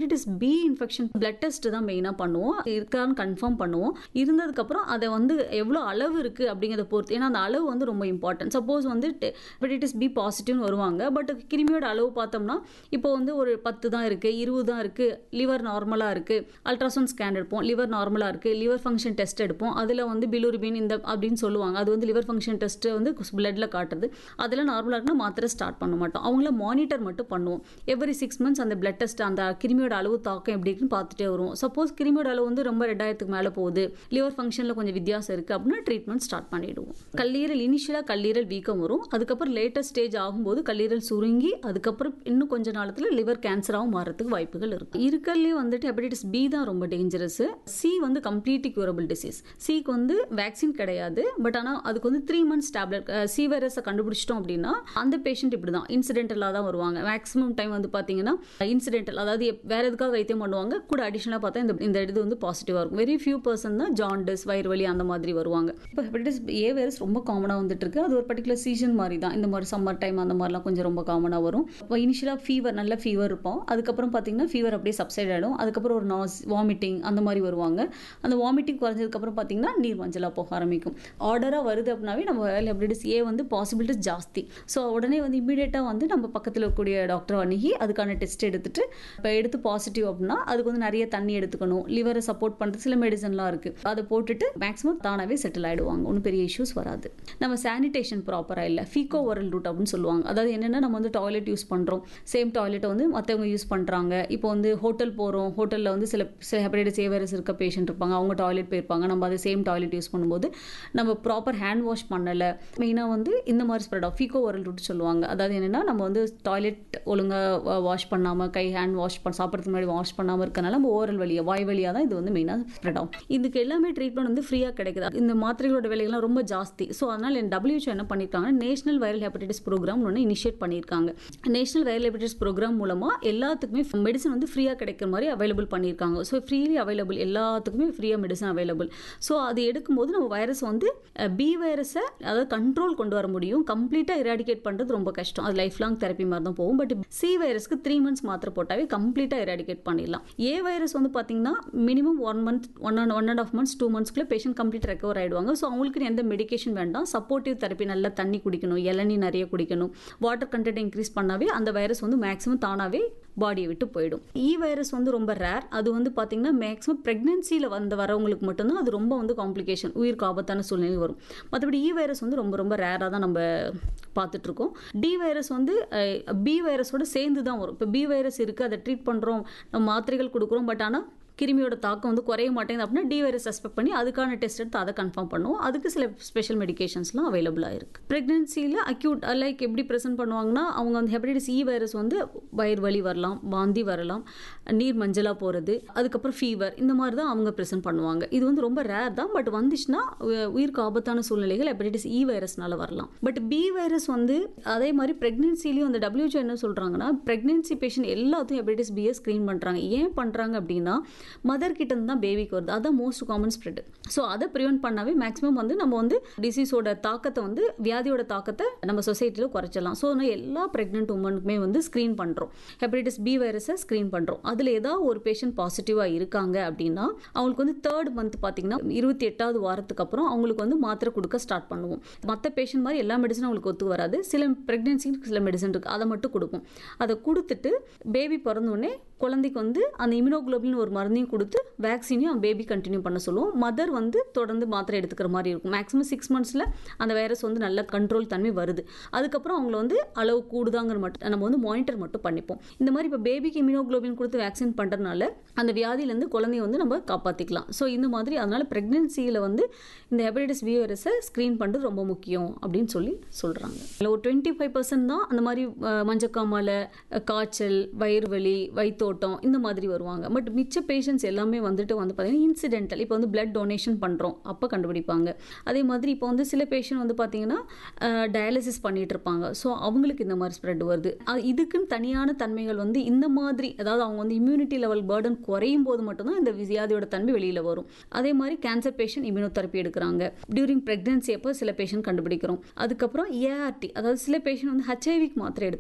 hepatitis B infection blood test தான் மெயினாக பண்ணுவோம் இருக்கான்னு கன்ஃபார்ம் பண்ணுவோம் இருந்ததுக்கப்புறம் அதை வந்து எவ்வளோ அளவு இருக்குது அப்படிங்கிறத பொறுத்து ஏன்னா அந்த அளவு வந்து ரொம்ப இம்பார்ட்டன்ட் சப்போஸ் வந்து ஹெப்படைட்டிஸ் பி பாசிட்டிவ்னு வருவாங்க பட் கிருமியோட அளவு பார்த்தோம்னா இப்போ வந்து ஒரு பத்து தான் இருக்குது இருபது தான் இருக்குது லிவர் நார்மலாக இருக்குது அல்ட்ராசவுண்ட் ஸ்கேன் எடுப்போம் லிவர் நார்மலாக இருக்குது லிவர் ஃபங்க்ஷன் டெஸ்ட் எடுப்போம் அதில் வந்து பிலூரிபின் இந்த அப்படின்னு சொல்லுவாங்க அது வந்து லிவர் ஃபங்க்ஷன் டெஸ்ட்டு வந்து பிளட்டில் காட்டுறது அதெல்லாம் நார்மலாக இருக்குன்னா மாத்திரை ஸ்டார்ட் பண்ண மாட்டோம் அவங்கள மானிட்டர் மட்டும் பண்ணுவோம் எவ்ரி சிக்ஸ் மந்த்ஸ் அந்த பிளட் டெஸ்ட் அந்த கிருமியோட அளவு தாக்கம் எப்படி இருக்குன்னு பார்த்துட்டே வருவோம் சப்போஸ் கிருமியோட அளவு வந்து ரொம்ப ரெண்டாயிரத்துக்கு மேலே போகுது லிவர் ஃபங்க்ஷனில் கொஞ்சம் வித்தியாசம் இருக்குது அப்படின்னா ட்ரீட்மெண்ட் ஸ்டார்ட் பண்ணிடுவோம் கல்லீரல் இனிஷியலாக கல்லீரல் வீக்கம் வரும் அதுக்கப்புறம் லேட்டஸ்ட் ஸ்டேஜ் ஆகும்போது கல்லீரல் சுருங்கி அதுக்கப்புறம் இன்னும் கொஞ்ச நாளத்தில் லிவர் கேன்சராகவும் மாறதுக்கு வாய்ப்புகள் இருக்கு இருக்கல்லே வந்துட்டு ஹெப்படைட்டிஸ் பி தான் ரொம்ப டேஞ்சரஸ் சி வந்து கம்ப்ளீட்லி கியூரபிள் டிசீஸ் சிக்கு வந்து வேக்சின் கிடையாது பட் ஆனால் அதுக்கு வந்து த்ரீ மந்த்ஸ் டேப்லெட் சி வைரஸை கண்டுபிடிச்சிட்டோம் அப்படின்னா அந்த பேஷண்ட் இப்படி தான் இன்சிடென்டலாக தான் வருவாங்க மேக்ஸிமம் டைம் வந்து பார்த்தீங்கன்னா இன்சிடென்டல் அதாவது எப்- வேற எதுக்காக வைத்தியம் பண்ணுவாங்க கூட அடிஷனலாக பார்த்தா இந்த இந்த இது வந்து பாசிட்டிவாக இருக்கும் வெரி ஃபியூ பர்சன் தான் ஜாண்டிஸ் வயிறு வலி அந்த மாதிரி வருவாங்க இப்போ ஹெப்படைட்டிஸ் ஏ வைரஸ் ரொம்ப காமனாக வந்துட்டு இருக்கு அது ஒரு பர்டிகுலர் சீசன் மாதிரி தான் இந்த மாதிரி சம்மர் டைம் அந்த மாதிரிலாம் கொஞ்சம் ரொம்ப காமனாக வரும் இப்போ இனிஷியலாக ஃபீவர் நல்ல ஃபீவர் இருப்போம் அதுக்கப்புறம் பார்த்தீங்கன்னா ஃபீவர் அப்படியே சப்சைட் ஆகிடும் அதுக்கப்புறம் ஒரு நாஸ் வாமிட்டிங் அந்த மாதிரி வருவாங்க அந்த வாமிட்டிங் குறைஞ்சதுக்கப்புறம் பார்த்தீங்கன்னா நீர் மஞ்சளாக போக ஆரம்பிக்கும் ஆர்டராக வருது அப்படின்னாவே நம்ம ஹெப்படைட்டிஸ் ஏ வந்து பாசிபிலிட்டிஸ் ஜாஸ்தி ஸோ உடனே வந்து இமீடியட்டாக வந்து நம்ம பக்கத்தில் இருக்கக்கூடிய டாக்டர் அணுகி அதுக்கான டெஸ்ட் எடுத்துட்டு இப்போ எடுத்து பாசிட்டிவ் அப்படின்னா அதுக்கு வந்து நிறைய தண்ணி எடுத்துக்கணும் லிவரை சப்போர்ட் பண்ணுறது சில மெடிசன்லாம் இருக்குது அதை போட்டுட்டு மேக்ஸிமம் தானாகவே செட்டில் ஆகிடுவாங்க ஒன்றும் பெரிய இஷ்யூஸ் வராது நம்ம சானிடேஷன் ப்ராப்பராக இல்லை ஃபீகோ ஓரல் ரூட் அப்படின்னு சொல்லுவாங்க அதாவது என்னென்னா நம்ம வந்து டாய்லெட் யூஸ் பண்ணுறோம் சேம் டாய்லெட்டை வந்து மற்றவங்க யூஸ் பண்ணுறாங்க இப்போ வந்து ஹோட்டல் போகிறோம் ஹோட்டலில் வந்து சில சில ஹெப்படைட்டிஸ் ஏ வைரஸ் இருக்க பேஷண்ட் இருப்பாங்க அவங்க டாய்லெட் போயிருப்பாங்க நம்ம அது சேம் டாய்லெட் யூஸ் பண்ணும்போது நம்ம ப்ராப்பர் ஹேண்ட் வாஷ் பண்ணலை மெயினாக வந்து இந்த மாதிரி ஸ்ப்ரெட் ஆகும் ஃபீகோ ஓரல் ரூட் சொல்லுவாங்க அதாவது என்னென்னா நம்ம வந்து டாய்லெட் ஒழுங்காக வாஷ் பண்ணாமல் கை ஹேண்ட் வாஷ் பண்ண சாப்பிட்றதுக்கு முன்னாடி வாஷ் பண்ணாமல் இருக்கனால நம்ம ஓரல் வழியாக வாய் வழியாக தான் இது வந்து மெயினாக ஸ்ப்ரெட் ஆகும் இதுக்கு எல்லாமே ட்ரீட்மெண்ட் வந்து ஃப்ரீயாக கிடைக்குது இந்த மாத்திரைகளோட விலைகள்லாம் ரொம்ப ஜாஸ்தி ஸோ அதனால் என் WHO என்ன பண்ணியிருக்காங்க நேஷனல் வைரல் ஹெப்படைட்டிஸ் ப்ரோக்ராம் ஒன்று இனிஷியேட் பண்ணியிருக்காங்க நேஷனல் வைரல் ஹெப்படைட்டிஸ் ப்ரோக்ராம் மூலமாக எல்லாத்துக்குமே மெடிசன் வந்து ஃப்ரீயாக கிடைக்கிற மாதிரி அவைலபிள் பண்ணியிருக்காங்க ஸோ ஃப்ரீலி அவைலபிள் எல்லாத்துக்குமே ஃப்ரீயாக மெடிசன் அவைலபிள் ஸோ அது எடுக்கும்போது நம்ம வைரஸ் வந்து பி வைரஸை அதாவது கண்ட்ரோல் கொண்டு வர முடியும் கம்ப்ளீட்டாக இராடிகேட் பண்ணுறது ரொம்ப கஷ்டம் அது லைஃப் லாங் தெரப்பி மாதிரி தான் போகும் பட் சி வைரஸ்க்கு த்ரீ மந்த்ஸ் மாத்திரை போட்டாவே கம்ப்ளீட்டாக இராடிகேட் பண்ணிடலாம் ஏ வைரஸ் வந்து பார்த்தீங்கன்னா minimum one month one and one and half months two மந்த்ஸ்க்குள்ளே பேஷண்ட் கம்ப்ளீட் ரெக்கவர் ஆயிடுவாங்க ஸோ அவங்களுக்கு எந்த மெடிகேஷன் வேண்டாம் சப்போர்ட்டிவ் தெரப்பி நல்லா தண்ணி குடிக்கணும் இளநீ நிறைய குடிக்கணும் வாட்டர் கண்டென்ட் இன்க்ரீஸ் பண்ணாவே அந்த வைரஸ் வந்து மேக்ஸிமம் தானாகவே பாடியை விட்டு போயிடும் இ வைரஸ் வந்து ரொம்ப ரேர் அது வந்து பார்த்தீங்கன்னா மேக்ஸிமம் ப்ரெக்னென்சியில் வந்த வரவங்களுக்கு மட்டும்தான் அது ரொம்ப வந்து காம்ப்ளிகேஷன் உயிருக்கு ஆபத்தான சூழ்நிலை வரும் மற்றபடி இ வைரஸ் வந்து ரொம்ப ரொம்ப ரேராக தான் நம்ம பார்த்துட்ருக்கோம் டி வைரஸ் வந்து பி வைரஸோட சேர்ந்து தான் வரும் இப்போ பி வைரஸ் இருக்குது அதை ட்ரீட் பண்ணுறோம் நம்ம மாத்திரைகள் கொடுக்குறோம் பட் ஆனால் கிருமியோட தாக்கம் வந்து குறைய மாட்டேங்குது அப்படின்னா டி வைரஸ் சஸ்பெக்ட் பண்ணி அதுக்கான டெஸ்ட் எடுத்து அதை கன்ஃபார்ம் பண்ணுவோம் அதுக்கு சில ஸ்பெஷல் மெடிகேஷன்ஸ்லாம் அவைலபிளாக இருக்குது ப்ரெக்னென்சியில் அக்யூட் லைக் எப்படி ப்ரெசென்ட் பண்ணுவாங்கன்னா அவங்க வந்து ஹெப்படைட்டிஸ் இ வைரஸ் வந்து வயிறு வலி வரலாம் வாந்தி வரலாம் நீர் மஞ்சளாக போகிறது அதுக்கப்புறம் ஃபீவர் இந்த மாதிரி தான் அவங்க ப்ரெசென்ட் பண்ணுவாங்க இது வந்து ரொம்ப ரேர் தான் பட் வந்துச்சுன்னா உ- உயிருக்கு ஆபத்தான சூழ்நிலைகள் ஹெப்படைட்டிஸ் இ வைரஸ்னால வரலாம் பட் பி வைரஸ் வந்து அதே மாதிரி ப்ரெக்னென்சிலையும் அந்த WHO என்ன சொல்கிறாங்கன்னா ப்ரெக்னென்சி பேஷண்ட் எல்லாத்தையும் ஹெப்படைட்டிஸ் பியை ஸ்க்ரீன் பண்ணுறாங்க ஏன் பண்ணுறாங்க அப்படின்னா மதர் கிட்ட இருந்து தான் பேபிக்கு வருது அதான் மோஸ்ட் காமன் ஸ்ப்ரெட் ஸோ அதை ப்ரிவென்ட் பண்ணாவே மேக்ஸிமம் வந்து நம்ம வந்து டிசீஸோட தாக்கத்தை வந்து வியாதியோட தாக்கத்தை நம்ம சொசைட்டியில் குறைச்சலாம் ஸோ நான் எல்லா ப்ரெக்னென்ட் உமனுக்குமே வந்து ஸ்க்ரீன் பண்ணுறோம் ஹெப்படைட்டிஸ் பி வைரஸை ஸ்க்ரீன் பண்ணுறோம் அதில் ஏதாவது ஒரு பேஷண்ட் பாசிட்டிவாக இருக்காங்க அப்படின்னா அவங்களுக்கு வந்து தேர்ட் மந்த் பார்த்தீங்கன்னா இருபத்தி எட்டாவது வாரத்துக்கு அப்புறம் அவங்களுக்கு வந்து மாத்திரை கொடுக்க ஸ்டார்ட் பண்ணுவோம் மற்ற பேஷண்ட் மாதிரி எல்லா மெடிசனும் அவங்களுக்கு ஒத்து வராது சில ப்ரெக்னென்சிக்கு சில மெடிசன் இருக்குது அதை மட்டும் கொடுப்போம் அதை கொடுத்துட்டு பேபி பிறந்தோடனே குழந்தைக்கு வந்து அந்த இம்யூனோகுளோபின் ஒரு மருந்தையும் கொடுத்து வேக்சினையும் பேபி கண்டினியூ பண்ண சொல்லுவோம் மதர் வந்து தொடர்ந்து மாத்திரை எடுத்துக்கிற மாதிரி இருக்கும் மேக்ஸிமம் சிக்ஸ் மந்த்ஸில் அந்த வைரஸ் வந்து நல்ல கண்ட்ரோல் தன்மை வருது அதுக்கப்புறம் அவங்கள வந்து அளவு கூடுதாங்கிற மட்டும் நம்ம வந்து மானிட்டர் மட்டும் பண்ணிப்போம் இந்த மாதிரி இப்போ பேபிக்கு இம்யூனோகுளோபின் கொடுத்து வேக்சின் பண்ணுறதுனால அந்த வியாதியிலேருந்து குழந்தைய வந்து நம்ம காப்பாற்றிக்கலாம் ஸோ இந்த மாதிரி அதனால ப்ரெக்னென்சியில் வந்து இந்த ஹெப்படைட்டிஸ் பி வைரஸை ஸ்க்ரீன் பண்ணுறது ரொம்ப முக்கியம் அப்படின்னு சொல்லி சொல்கிறாங்க இல்லை ஒரு டுவெண்ட்டி ஃபைவ் பர்சன்ட் தான் அந்த மாதிரி அஹ், மஞ்சக்காமால அஹ், காய்ச்சல் வயிறு வலி வயித்தோட்டம் இந்த மாதிரி வருவாங்க பட் மிச்ச பேஷண்ட்ஸ் எல்லாமே வந்துட்டு வந்து பார்த்தீங்கன்னா இன்சிடென்டல் இப்போ வந்து பிளட் டொனேஷன் பண்ணுறோம் அப்போ கண்டுபிடிப்பாங்க அதே மாதிரி இப்போ வந்து சில பேஷண்ட் வந்து பார்த்தீங்கன்னா டயாலிசிஸ் பண்ணிட்டு இருப்பாங்க ஸோ அவங்களுக்கு இந்த மாதிரி ஸ்ப்ரெட் வருது அஹ், இதுக்குன்னு தனியான தன்மைகள் வந்து இந்த மாதிரி அதாவது அவங்க வந்து இம்யூனிட்டி லெவல் பேர்டன் குறையும் போது மட்டும்தான் இந்த வியாதியோட தன்மை வெளியில் வரும் அதே மாதிரி கேன்சர் பேஷண்ட் இம்யூனோதெரப்பி எடுக்கிறாங்க டியூரிங் ப்ரெக்னென்சி அப்போ சில பேஷண்ட் கண்டுபிடிக்கிறோம் அதுக்கப்புறம் ஏஆர்டி அதாவது சில பேஷண்ட் வந்து ஹெச்ஐவிக்கு மாத்திரை எடுத்து